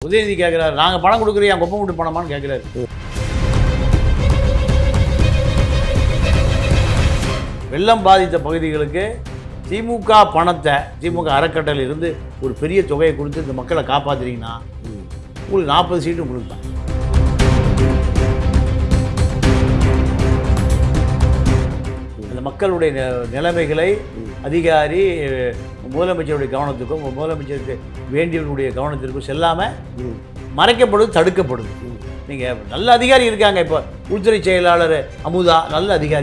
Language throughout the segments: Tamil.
உதயநிதி கேட்குறாரு நாங்கள் பணம் கொடுக்குறோம் என் கொப்பம் விட்டு பணமான்னு கேட்குறாரு வெள்ளம் பாதித்த பகுதிகளுக்கு திமுக பணத்தை திமுக அறக்கட்டளையில் இருந்து ஒரு பெரிய தொகையை கொடுத்து இந்த மக்களை காப்பாத்துறீங்கன்னா உங்களுக்கு நாற்பது சீட்டு உங்களுக்கு தான் அந்த மக்களுடைய நி- நிலைமைகளை அதிகாரி முதலமைச்சருடைய கவனத்துக்கும் முதலமைச்சருக்கு வேண்டியவர்களுடைய கவனத்திற்கும் செல்லாமல் மறைக்கப்படுது தடுக்கப்படுது நீங்கள் நல்ல அதிகாரி இருக்காங்க இப்போ உள்துறை செயலாளர் அமுதா நல்ல அதிகாரி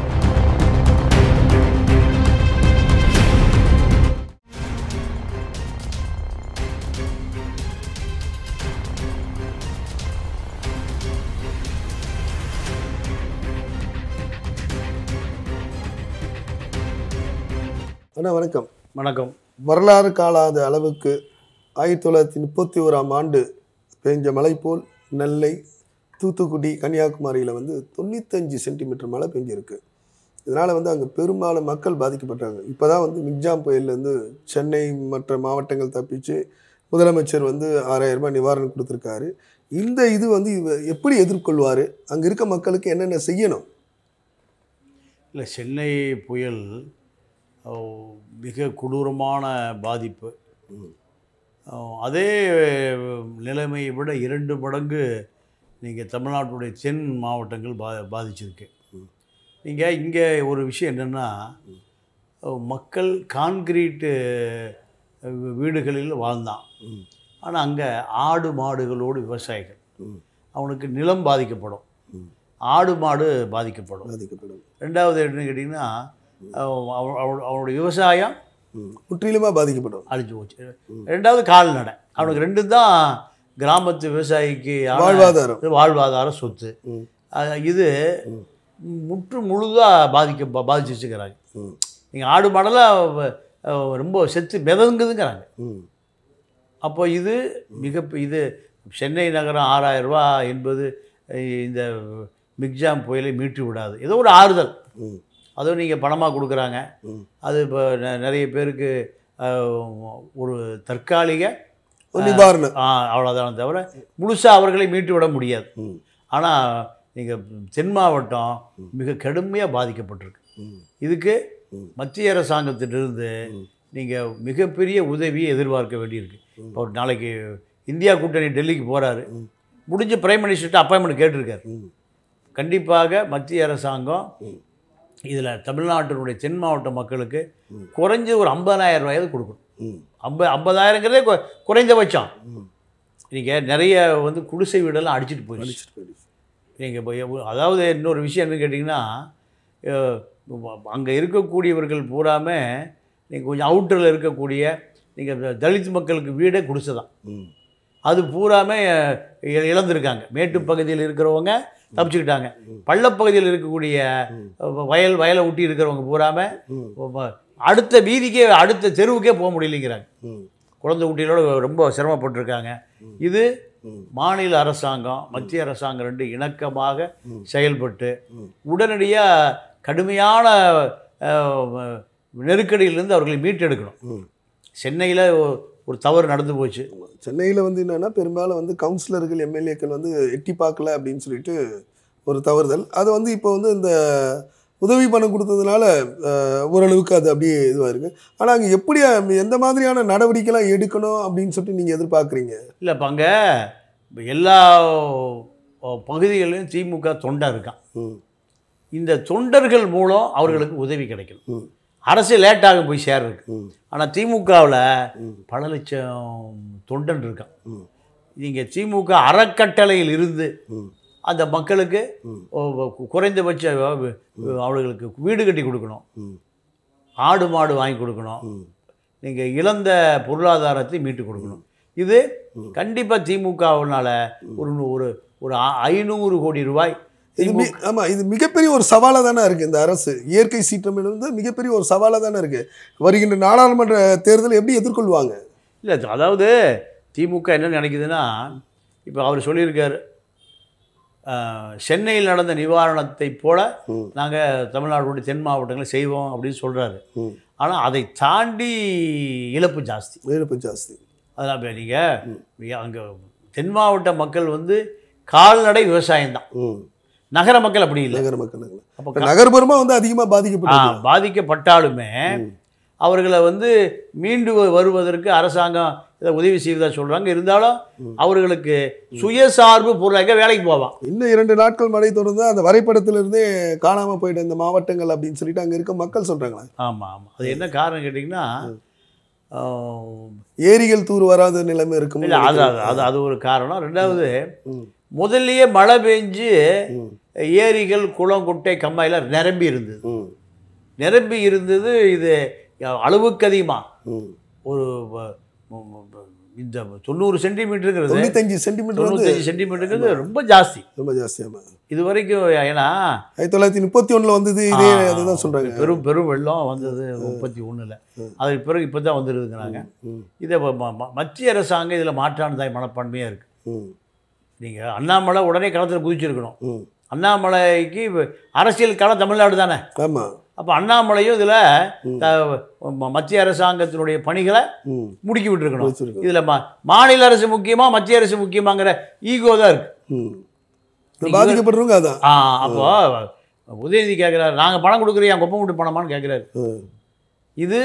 அண்ணா வணக்கம் வணக்கம் வரலாறு காலாத அளவுக்கு ஆயிரத்தி தொள்ளாயிரத்தி முப்பத்தி ஓராம் ஆண்டு பெஞ்ச மழை போல் நெல்லை தூத்துக்குடி கன்னியாகுமரியில் வந்து தொண்ணூத்தஞ்சு சென்டிமீட்டர் மழை பெஞ்சிருக்கு இதனால் வந்து அங்கே பெரும்பாலும் மக்கள் பாதிக்கப்பட்டாங்க இப்போ தான் வந்து மிக்ஜாம் புயல்லேருந்து சென்னை மற்ற மாவட்டங்கள் தப்பிச்சு முதலமைச்சர் வந்து ஆறாயிரம் ரூபாய் நிவாரணம் கொடுத்துருக்காரு இந்த இது வந்து இவ எப்படி எதிர்கொள்வார் அங்கே இருக்க மக்களுக்கு என்னென்ன செய்யணும் இல்லை சென்னை புயல் ஓ, மிக கொடூரமான பாதிப்பு ஓ, அதே நிலைமையை விட இரண்டு மடங்கு நீங்கள் தமிழ்நாட்டுடைய தென் மாவட்டங்கள் பா பாதிச்சிருக்கு நீங்கள் இங்கே ஒரு விஷயம் என்னென்னா மக்கள் கான்கிரீட்டு வீடுகளில் வாழ்ந்தான் ஆனால் அங்கே ஆடு மாடுகளோடு விவசாயிகள் ம். அவனுக்கு நிலம் பாதிக்கப்படும் ம். ஆடு மாடு பாதிக்கப்படும் பாதிக்கப்படும் ரெண்டாவது என்னன்னு கேட்டிங்கன்னா அவ- அவ- அவ- அவனுடைய விவசாயம் ம். முற்றிலுமாக பாதிக்கப்படும் அழிஞ்சு போச்சு ரெண்டாவது கால்நடை அவனுக்கு ரெண்டு தான் கிராமத்து விவசாயிக்கு ஆன வாழ்வாதாரம் வாழ்வாதார சொத்து ம். அஹ் இது முற்று முழுதாக பாதிக்க பா- பாதிச்சு வச்சுக்கிறாங்க ம். நீங்கள் ஆடு மாடெல்லாம் அஹ், ரொம்ப செத்து மிதங்குதுங்கிறாங்க ம். அப்போ இது மிக இது சென்னை நகரம் ஆறாயிரம் ரூபா என்பது அஹ், இந்த மிக்ஜாம் புயலை மீட்டு விடாது ஏதோ ஒரு ஆறுதல் ம். அதுவும் நீங்கள் பணமாக கொடுக்குறாங்க ம். அது இப்போ நெ- நிறைய பேருக்கு அஹ், ஒரு தற்காலிக ஒரு நிவாரணம் ஆ, அவ்வளவுதானே தவிர முழுசாக அவர்களை மீட்டு விட முடியாது ம். ஆனால் நீங்கள் தென் மாவட்டம் மிக கடுமையாக பாதிக்கப்பட்டிருக்கு ம். இதுக்கு ம். மத்திய அரசாங்கத்திலிருந்து நீங்கள் மிகப்பெரிய உதவியை எதிர்பார்க்க வேண்டியிருக்கு இப்போ ஒரு நாளைக்கு இந்தியா கூட்டணி டெல்லிக்கு போகிறாரு முடிஞ்ச பிரைம் மினிஸ்டர்கிட்ட அப்பாயின்மெண்ட் கேட்டிருக்காரு ம். கண்டிப்பாக மத்திய அரசாங்கம் ம். இதில் தமிழ்நாட்டினுடைய தென் மாவட்ட மக்களுக்கு குறைஞ்ச ஒரு ஐம்பதாயிரம் ரூபாயாவது கொடுக்கணும் ம். ஐம்ப ஐம்பதாயிரங்கிறதே கு- குறைந்தபட்சம் ம். நீங்கள் நிறைய வந்து குடிசை வீடெல்லாம் அடிச்சிட்டு போயிடுச்சு அடிச்சிட்டு போயிடுச்சு. நீங்கள் இப்போ எவ்வ- அதாவது இன்னொரு விஷயம் என்ன கேட்டிங்கன்னா அங்கே இருக்கக்கூடியவர்கள் பூராமே நீங்கள் கொஞ்சம் அவுட்டரில் இருக்கக்கூடிய நீங்கள் தலித் மக்களுக்கு வீடே குடிசை தான் ம். அது பூராமே இ- இழந்திருக்காங்க மேட்டு பகுதியில் இருக்கிறவங்க தப்பிச்சுக்கிட்டாங்க பள்ளப்பகுதியில் இருக்கக்கூடிய வயல் வயலை ஒட்டி இருக்கிறவங்க பூராமே ம். வ- அடுத்த வீதிக்கே அடுத்த தெருவுக்கே போக முடியலைங்கிறாங்க ம். குழந்தை குட்டிகளோட ரொம்ப சிரமப்பட்டிருக்காங்க இது ம். மாநில அரசாங்கம் மத்திய அரசாங்கம் ரெண்டு இணக்கமாக ம். செயல்பட்டு ம். உடனடியாக கடுமையான அஹ், நெருக்கடியிலிருந்து அவர்களை மீட்டெடுக்கணும் ம். சென்னையில் ஒரு தவறு நடந்து போச்சு சென்னையில் வந்து என்னன்னா பெரும்பாலும் வந்து கவுன்சிலர்கள் எம்எல்ஏக்கள் வந்து எட்டி பார்க்கல அப்படின்னு சொல்லிட்டு ஒரு தவறுதல் அது வந்து இப்போ வந்து இந்த உதவி பணம் கொடுத்ததுனால அஹ், ஓரளவுக்கு அது அப்படியே இதுவாக இருக்கு ஆனால் அங்கே எப்படி அஹ், எந்த மாதிரியான நடவடிக்கைலாம் எடுக்கணும் அப்படின்னு சொல்லிட்டு நீங்கள் எதிர்பார்க்குறீங்க இல்லை இப்போ அங்கே எல்லா பகுதிகளிலும் திமுக தொண்டை இருக்கான் ம் இந்த தொண்டர்கள் மூலம் அவர்களுக்கு உதவி கிடைக்கணும் ம் அரசு லேட்டாக போய் சேர்றதுக்கு ம் ஆனால் திமுகவில் ம். பல லட்சம் தொண்டன் இருக்கான் ம் நீங்கள் திமுக அறக்கட்டளையில் இருந்து ம் அந்த மக்களுக்கு ம். ஓ- ஓ- குறைந்தபட்ச வ- அவர்களுக்கு வீடு கட்டி கொடுக்கணும் ம் ஆடு மாடு வாங்கி கொடுக்கணும் ம் நீங்கள் இழந்த பொருளாதாரத்தை மீட்டு கொடுக்கணும் இது கண்டிப்பாக திமுகவினால ஒரு ஒரு ஒரு ஐ- ஐநூறு கோடி ரூபாய் இது மி ஆமாம் இது மிகப்பெரிய ஒரு சவாலாக தானே இருக்குது இந்த அரசு இயற்கை சீற்றம் வந்து மிகப்பெரிய ஒரு சவாலாக தானே இருக்குது வருகின்ற நாடாளுமன்ற தேர்தலை எப்படி எதிர்கொள்வாங்க இல்லை அதாவது திமுக என்ன நினைக்குதுன்னா இப்போ அவர் சொல்லியிருக்காரு ஆஹ், சென்னையில் நடந்த நிவாரணத்தை போல ம். நாங்கள் தமிழ்நாடுடைய தென் மாவட்டங்களை செய்வோம் அப்படின்னு சொல்கிறாரு ம் ஆனால் அதை தாண்டி இழப்பு ஜாஸ்தி இழப்பு ஜாஸ்தி அதெல்லாம் இப்போ நீங்கள் அங்கே தென் மாவட்ட மக்கள் வந்து கால்நடை விவசாயம்தான் ம் நகர மக்கள் அப்படி இல்லை நகர மக்கள் அப்போ இப்ப நகர்ப்புறமா வந்து அதிகமாக ஆ, பாதிக்கப்பட்டு பாதிக்கப்பட்டாலுமே அவர்களை வந்து மீண்டு வ- வருவதற்கு அரசாங்கம் இதை உதவி செய்வதா சொல்றாங்க இருந்தாலும் அவர்களுக்கு சுயசார்பு பொருளாக வேலைக்கு போவான் இன்னும் இரண்டு நாட்கள் மழை தொடர்ந்து அந்த வரைபடத்திலிருந்தே காணாம போயிட்ட இந்த மாவட்டங்கள் அப்படின்னு சொல்லிட்டு அங்க இருக்க மக்கள் சொல்றாங்களா ஆமாம் ஆமாம் அது என்ன காரணம் கேட்டிங்கன்னா ஆ, ஏரிகள் தூர் வராத நிலைமை இருக்கும் இல்லை அது அது அது அது ஒரு காரணம் ரெண்டாவது ம். முதல்லயே மழை பெஞ்சு ம். ஏரிகள் குளம் குட்டை கம்மாயெல்லாம் நிரம்பி இருந்தது ம் நிரம்பி இருந்தது இது அளவுக்கு அதிகமாக ம் ஒரு வ- ம- ம- இந்த தொண்ணூறு சென்டிமீட்டருங்கிறது தொண்ணூத்தஞ்சு சென்டிமீட்டர் வந்து தொண்ணூத்தஞ்சு சென்டிமீட்டருங்கிறது ரொம்ப ஜாஸ்தி ரொம்ப ஜாஸ்தியாமா இது வரைக்கும் ஏன்னா ஆயிரத்தி தொள்ளாயிரத்தி முப்பத்தி ஒண்ணுல வந்தது இதே அதுதான் சொல்றாங்க பெரும் பெரும் வெள்ளம் வந்தது முப்பத்தி ஒண்ணுல அதுக்கு பிறகு இப்போ தான் வந்துருக்குறாங்க ம் இதை ம- ம- ம- மத்திய அரசாங்கம் இதில் மாற்றானதாய் மனப்பான்மையாக இருக்குது ம் நீங்கள் அண்ணாமலை உடனே களத்தில் குதிச்சிருக்கணும் ம் அண்ணாமலைக்கு இப்ப அரசியல் களம் தமிழ்நாடு தானே ஆமா அப்போ அண்ணாமலையும் இதில் மத்திய அரசாங்கத்தினுடைய பணிகளை ம் முடுக்கி விட்டுருக்கணும் வச்சிருக்கோம். இதில் மா மாநில அரசு முக்கியமா மத்திய அரசு முக்கியமாங்கிற ஈகோ தான் இருக்கு ம் இந்த பாதிக்கப்படுறவங்க அதான் ஆ அப்போ உதயநிதி கேட்குறாரு நாங்கள் பணம் கொடுக்குறோம் என் கொப்பம் விட்டு பணமான்னு கேட்குறாரு ம் இது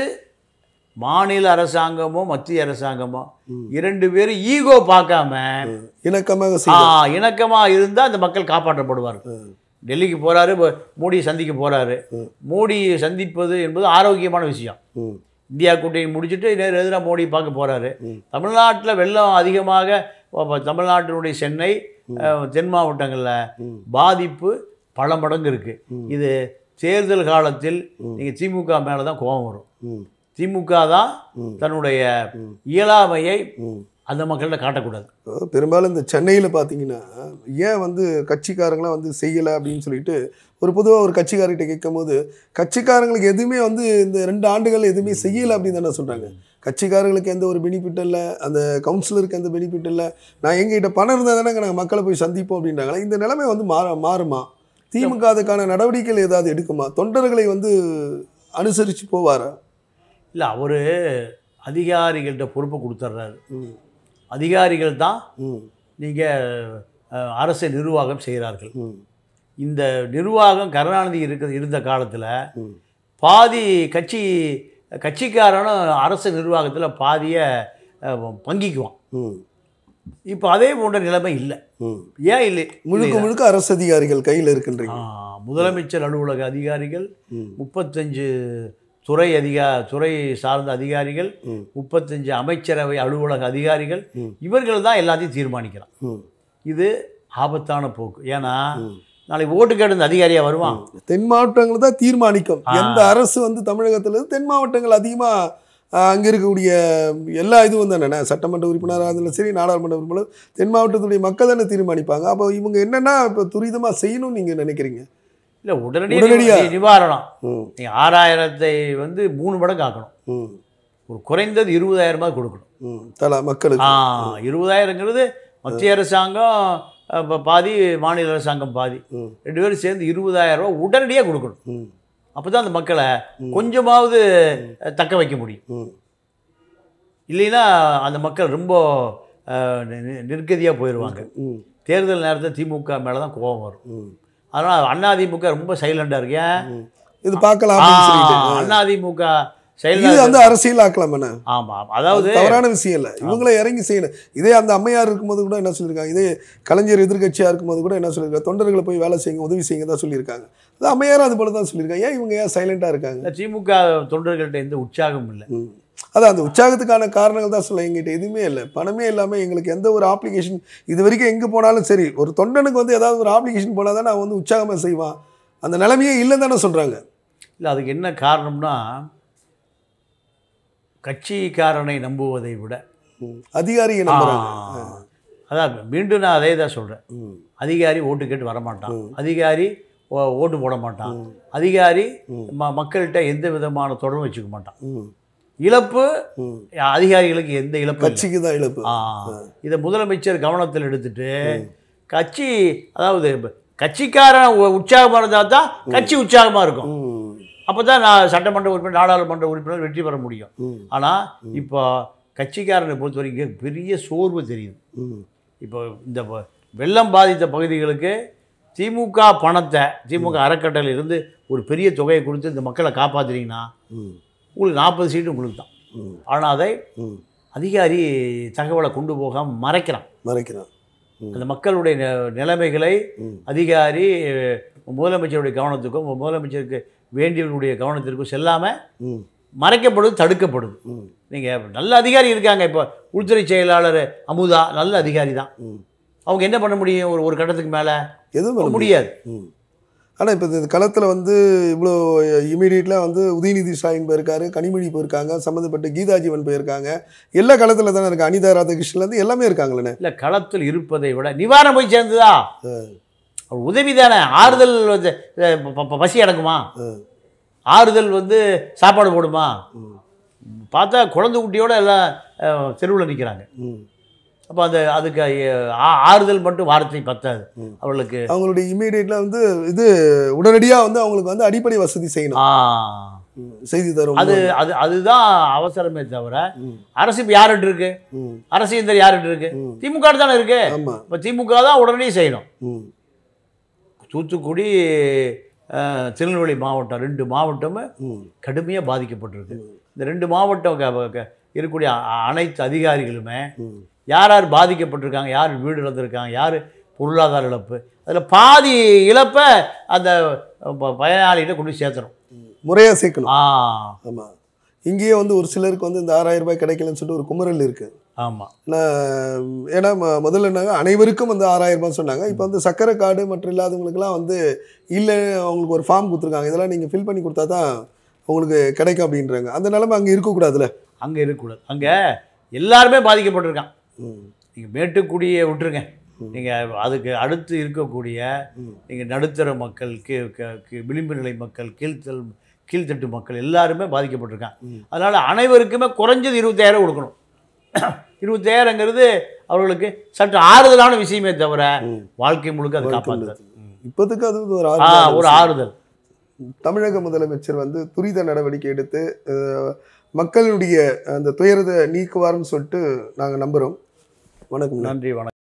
மாநில அரசாங்கமோ மத்திய அரசாங்கமோ ம். இரண்டு பேரும் ஈகோ பார்க்காம இணக்கமாக ஆ, செய்யும் இணக்கமா இருந்தால் அந்த மக்கள் காப்பாற்றப்படுவார்கள் டெல்லிக்கு போறாரு இப்போ மோடியை சந்திக்க போறாரு ம். மோடியை சந்திப்பது என்பது ஆரோக்கியமான விஷயம் ம் இந்தியா கூட்டணி முடிச்சுட்டு நேரு எதிராக மோடி பார்க்க போறாரு ம். தமிழ்நாட்டில் வெள்ளம் அதிகமாக அப்ப தமிழ்நாட்டினுடைய சென்னை அஹ், தென் மாவட்டங்களில் ம். பாதிப்பு பல மடங்கு இருக்கு ம். இது தேர்தல் காலத்தில் நீங்கள் திமுக மேலே தான் கோபம் வரும் ம் திமுக தான் ம். தன்னுடைய ம். இயலாமையை ம் அந்த மக்கள்கிட்ட காட்டக்கூடாது அஹ் பெரும்பாலும் இந்த சென்னையில் பார்த்தீங்கன்னா ஏன் வந்து கட்சிக்காரங்களாம் வந்து செய்யலை அப்படின்னு சொல்லிட்டு ஒரு பொதுவாக ஒரு கட்சிக்காரர்கிட்ட கேட்கும் போது கட்சிக்காரங்களுக்கு எதுவுமே வந்து இந்த ரெண்டு ஆண்டுகள் எதுவுமே செய்யலை அப்படின்னு தானே சொல்கிறாங்க கட்சிக்காரங்களுக்கு எந்த ஒரு பெனிஃபிட் இல்லை அந்த கவுன்சிலருக்கு எந்த பெனிஃபிட் இல்லை நான் எங்ககிட்ட பணம் இருந்தால் தானே நாங்கள் மக்களை போய் சந்திப்போம் அப்படின்றாங்களே இந்த நிலைமை வந்து மாற மாறுமா திமுக அதுக்கான நடவடிக்கைகள் ஏதாவது எடுக்குமா தொண்டர்களை வந்து அனுசரித்து போவாரா இல்லை அவர் அதிகாரிகள்கிட்ட பொறுப்பை கொடுத்துட்றாரு ம் அதிகாரிகள் தான் ம் நீங்கள் அரசு நிர்வாகம் செய்கிறார்கள் ம் இந்த நிர்வாகம் கருணாநிதி இருக்க இருந்த காலத்தில் ம் பாதி கட்சி கட்சிக்காரனும் அரசு நிர்வாகத்தில் பாதியை அஹ், பங்கிக்குவான் ம் இப்போ அதே போன்ற நிலைமை இல்லை ம் ஏன் இல்லை முழுக்க முழுக்க அரசு அதிகாரிகள் கையில் இருக்கின்றீங்க ஆ, முதலமைச்சர் அலுவலக அதிகாரிகள் ம். முப்பத்தஞ்சு துறை அதிகா துறை சார்ந்த அதிகாரிகள் ம். முப்பத்தஞ்சு அமைச்சரவை அலுவலக அதிகாரிகள் ம். இவர்கள் தான் எல்லாத்தையும் தீர்மானிக்கிறான் ம். இது ஆபத்தான போக்கு ஏன்னா ம். நாளைக்கு ஓட்டு கேட்டு இந்த அதிகாரியா வருவான் தென் மாவட்டங்கள் தான் தீர்மானிக்கும் எந்த அரசு வந்து தமிழகத்துல இருந்து தென் மாவட்டங்கள் அதிகமா ஆஹ், அங்க இருக்கக்கூடிய எல்லா இதுவும் தானே சட்டமன்ற உறுப்பினராக இருந்தாலும் சரி நாடாளுமன்ற உறுப்பினர் தென் மாவட்டத்துடைய மக்கள் தானே தீர்மானிப்பாங்க அப்போ இவங்க என்னன்னா இப்போ துரிதமா செய்யணும்னு நீங்க நினைக்கிறீங்க இல்லை உடனடியாக உடனடியா? நிவாரணம் ம் நீங்கள் ஆறாயிரத்தை வந்து மூணு மடங்கு ஆக்கணும் ம் ஒரு குறைந்தது இருபதாயிரமாவது கொடுக்கணும் ம் தலா மக்களுக்கு ஆ இருபதாயிரங்கிறது மத்திய அரசாங்கம் அஹ், ப- பாதி மாநில அரசாங்கம் பாதி ம் ரெண்டு பேரும் சேர்ந்து இருபதாயிரம் ரூபா உடனடியாக கொடுக்கணும் ம் அப்போ தான் அந்த மக்களை கொஞ்சமாவது அஹ், தக்க வைக்க முடியும் ம் இல்லைன்னா அந்த மக்கள் ரொம்ப நிர்கதியாக போயிடுவாங்க ம் தேர்தல் நேரத்தில் திமுக மேலே தான் கோபம் வரும் ம் அதனால் அண்ணா திமுக ரொம்ப சைலண்டாக இருக்கு ஏன் ம். இது பார்க்கலாம் அப்படின்னு சொல்லிட்டு அண்ணா திமுக இது சைலண்டாக வந்து அரசியல் ஆக்கலாம் என்ன ஆமாம் அதாவது தவறான விஷயம் இல்லை இவங்களே இறங்கி செய்யணும் இதே அந்த அம்மையார் இருக்கும்போது கூட என்ன சொல்லியிருக்காங்க இதே கலைஞர் எதிர்க்கட்சியாக இருக்கும்போது கூட என்ன சொல்லியிருக்காங்க தொண்டர்களை போய் வேலை செய்யுங்க உதவி செய்யுங்க தான் சொல்லியிருக்காங்க அது அம்மையாரும் அது போல தான் சொல்லியிருக்காங்க ஏன் இவங்க ஏன் சைலண்டாக இருக்காங்க இந்த திமுக தொண்டர்கள்ட்ட எந்த உற்சாகமும் இல்லை ம். அதான் அந்த உற்சாகத்துக்கான காரணங்கள் தான் சொல்ல எங்கிட்ட எதுவுமே இல்லை பணமே இல்லாமல் எங்களுக்கு எந்த ஒரு அப்ளிகேஷன் இது வரைக்கும் எங்கே போனாலும் சரி ஒரு தொண்டனுக்கு வந்து ஏதாவது ஒரு அப்ளிகேஷன் போனால் தான் நான் வந்து உற்சாகமாக செய்வான் அந்த நிலைமையே இல்லைன்னு தானே சொல்கிறாங்க இல்லை அதுக்கு என்ன காரணம்னா கட்சிக்காரனை நம்புவதை விட அதிகாரியை நம்புறாங்க ஆ, அதான் மீண்டும் நான் அதே தான் சொல்கிறேன் ம். அதிகாரி ஓட்டு கேட்டு வரமாட்டான் அதிகாரி ஓ- ஓட்டு போட மாட்டான் அதிகாரி ம மக்கள்கிட்ட எந்த விதமான தொடர்பு வச்சுக்க மாட்டான் ம். இழப்பு ம். அதிகாரிகளுக்கு எந்த இழப்பு இல்லை. கட்சிக்கு தான் இழப்பு ஆ இதை முதலமைச்சர் கவனத்தில் எடுத்துட்டு கட்சி அதாவது இப்ப கட்சிக்காரன் உ- உற்சாகமா இருந்தால் தான் கட்சி உற்சாகமாக இருக்கும் ம். அப்போ தான் நான் சட்டமன்ற உறுப்பினர் நாடாளுமன்ற உறுப்பினர் வெற்றி பெற முடியும் ம். ஆனால் இப்போ கட்சிக்காரனை பொறுத்த வரைக்கும் பெரிய சோர்வு தெரியுது ம். இப்போ இந்த ப- வெள்ளம் பாதித்த பகுதிகளுக்கு திமுக பணத்தை திமுக அறக்கட்டளையில இருந்து ஒரு பெரிய தொகையை கொடுத்து இந்த மக்களை காப்பாத்துறீங்கன்னா ம் உங்களுக்கு நாற்பது சீட்டு உங்களுக்கு தான் ம் ஆனால் அதை ம் அதிகாரி தகவலை கொண்டு போகாம மறைக்கிறான் மறைக்கிறான் ம் அந்த மக்களுடைய நி- நிலைமைகளை ம் அதிகாரி அஹ், முதலமைச்சருடைய கவனத்துக்கும் முதலமைச்சருக்கு வேண்டியவர்களுடைய கவனத்திற்கும் செல்லாமல் ம் மறைக்கப்படுது தடுக்கப்படுது ம் நீங்கள் நல்ல அதிகாரி இருக்காங்க இப்போ உள்துறை செயலாளர் அமுதா நல்ல அதிகாரி தான் ம் அவங்க என்ன பண்ண முடியும் ஒரு ஒரு கட்டத்துக்கு மேலே எதுவும் பண்ண முடியாது ம் ஆனால் இப்போ இந்த களத்தில் வந்து இவ்வளோ இமீடியட்லாம் வந்து உதயநிதி ஸ்டாலின் போயிருக்காரு கனிமொழி போயிருக்காங்க சம்மந்தப்பட்ட கீதாஜீவன் போயிருக்காங்க எல்லா களத்தில் தானே இருக்கு அனிதா ராதாகிருஷ்ணன்லேருந்து எல்லாமே இருக்காங்களே இல்லை களத்தில் இருப்பதை விட நிவாரணம் போய் சேர்ந்ததா அவர் உதவி தானே ஆறுதல் வந்து, அஹ், ப- ப- பசி அடக்குமா ஆறுதல் வந்து சாப்பாடு போடுமா ம் பார்த்தா குழந்தை குட்டியோட எல்லாம் தெருவில் நிற்கிறாங்க ம் அப்போ அந்த அதுக்கு அஹ், ஆ- ஆறுதல் மட்டும் வார்த்தை பத்தாது ம். அவர்களுக்கு அவங்களுடைய இமீடியட்டில் வந்து இது உடனடியாக வந்து அவங்களுக்கு வந்து அடிப்படை வசதி செய்யணும் ஆ ம். செய்தி தரும் அது அது அதுதான் அவசரமே தவிர ம் அரசு இப்போ யார்கிட்ட இருக்கு ம் அரசு இந்த யார்கிட்ட இருக்கு ம். திமுக தானே இருக்கு ஆமாம் இப்போ திமுக தான் உடனே செய்யணும் ம் தூத்துக்குடி அஹ், திருநெல்வேலி மாவட்டம் ரெண்டு மாவட்டமும் ம் கடுமையாக பாதிக்கப்பட்டிருக்கு இந்த ரெண்டு மாவட்டம் க- க- இருக்கக்கூடிய அ- அனைத்து அதிகாரிகளுமே ம் யார் யார் பாதிக்கப்பட்டிருக்காங்க யார் வீடு இழந்திருக்காங்க யார் பொருளாதார இழப்பு அதில் பாதி இழப்பை அந்த ப- பயனாளிகிட்ட கொண்டு போய் சேர்த்தணும் முறையாக சேர்க்கணும் ஆ ஆமாம் இங்கேயே வந்து ஒரு சிலருக்கு வந்து இந்த ஆறாயிரம் ரூபாய் கிடைக்கலன்னு சொல்லிட்டு ஒரு குமரல் இருக்குது ஆமாம் நான் ஏன்னா ம- முதல்ல என்னங்க அனைவருக்கும் வந்து ஆறாயிரம் ரூபாய் சொன்னாங்க இப்போ வந்து சக்கரை கார்டு மற்றும் இல்லாதவங்களுக்குலாம் வந்து இல்லை அவங்களுக்கு ஒரு ஃபார்ம் கொடுத்துருக்காங்க இதெல்லாம் நீங்கள் ஃபில் பண்ணி கொடுத்தா தான் உங்களுக்கு கிடைக்கும் அப்படின்றாங்க அந்த நிலைமை அங்கே இருக்கக்கூடாதுல்ல அங்கே இருக்கக்கூடாது அங்கே எல்லாருமே பாதிக்கப்பட்டிருக்கான் ம் நீங்கள் மேட்டுக்குடியை விட்டுருங்க நீங்கள் அதுக்கு அடுத்து இருக்கக்கூடிய ம். நீங்கள் நடுத்தர மக்கள் கீ க- கீ- விளிம்பு நிலை மக்கள் கீழ்த்தல் கீழ்த்தட்டு மக்கள் எல்லாருமே பாதிக்கப்பட்டிருக்காங்க ம். அதனால் அனைவருக்குமே குறைஞ்சது இருபத்தாயிரம் கொடுக்கணும் இருபத்தாயிரங்கிறது அவர்களுக்கு சற்று ஆறுதலான விஷயமே தவிர ம். வாழ்க்கை முழுக்க அது காப்பாற்றாது இப்போதைக்கு அது வந்து ஒரு ஆ ஆறுதலான ஒரு விஷயம். ஆறுதல் தமிழக முதலமைச்சர் வந்து துரித நடவடிக்கை எடுத்து அஹ், மக்களுடைய அந்த துயரத்தை நீக்குவார்னு சொல்லிட்டு நாங்கள் நம்புகிறோம் வணக்கம் நன்றி வணக்கம்